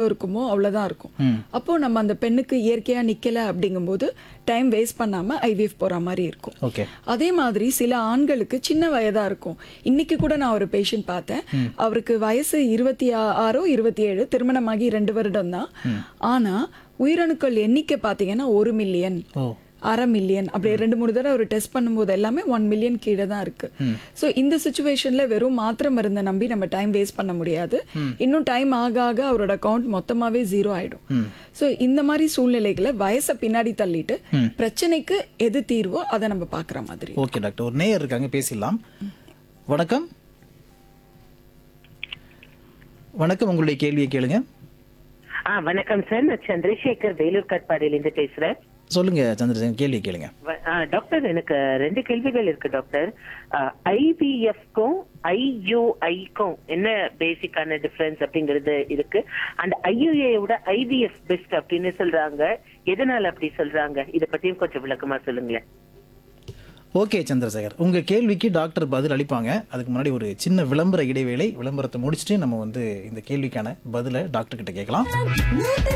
இருக்குமோ அவ்வளவுதான் இருக்கும் ம். அப்போ நம்ம அந்த பெண்ணுக்கு இயற்கையா நிக்கல அப்படிங்கும்போது டைம் வேஸ்ட் பண்ணாம ஐவிஎஃப் போற மாதிரி இருக்கும் ஓகே அதே மாதிரி சில ஆண்களுக்கு சின்ன வயதா இருக்கும் இன்னைக்கு கூட நான் ஒரு பேஷண்ட் பார்த்தேன் அவருக்கு வயசு இருபத்தி ஆறோ இருபத்தி ஏழு திருமணமாகி ரெண்டு வருடம் தான் ஆனா உயிரணுக்கள் எண்ணிக்கை பாத்தீங்கன்னா ஒரு மில்லியன் ஓ அரை மில்லியன் அப்படி ரெண்டு மூணு தடவை ஒரு டெஸ்ட் பண்ணும்போது எல்லாமே ஒன் மில்லியன் கீழே தான் இருக்கு ஸோ இந்த சுச்சுவேஷன்ல வெறும் மாத்திரை மருந்தை நம்பி நம்ம டைம் வேஸ்ட் பண்ண முடியாது இன்னும் டைம் ஆக ஆக அவரோட கவுண்ட் மொத்தமாவே ஜீரோ ஆயிடும் ஸோ இந்த மாதிரி சூழ்நிலைகளை வயசை பின்னாடி தள்ளிட்டு பிரச்சனைக்கு எது தீர்வோ அதை நம்ம பார்க்குற மாதிரி ஓகே டாக்டர் ஒரு நேயர் இருக்காங்க பேசிடலாம் வணக்கம் வணக்கம் உங்களுடைய கேள்வியை கேளுங்க ஆ வணக்கம் சார் நான் சந்திரசேகர் வேலூர் காட்பாடியிலிருந்து பேசுறேன் சொல்லுங்க சந்திரசேகர் கேள்வியை கேளுங்க வ- ஆ, டாக்டர் எனக்கு ரெண்டு கேள்விகள் இருக்கு டாக்டர் ஐவிஎஃப்க்கும் ஐயுஐக்கும் என்ன பேசிக்கான டிஃபரன்ஸ் அப்படிங்கிறது இருக்கு அந்த ஐயுஏ விட ஐவிஎஃப் பெஸ்ட் அப்படின்னு சொல்றாங்க எதனால அப்படி சொல்றாங்க இத பத்தியும் கொஞ்சம் விளக்கமா சொல்லுங்களேன் ஓகே சந்திரசேகர் உங்க கேள்விக்கு டாக்டர் பதில் அளிப்பாங்க அதுக்கு முன்னாடி ஒரு சின்ன விளம்பர இடைவேளை விளம்பரத்தை முடிச்சுட்டு நம்ம வந்து இந்த கேள்விக்கான பதிலை டாக்டர் கிட்ட கேட்கலாம் மூத்த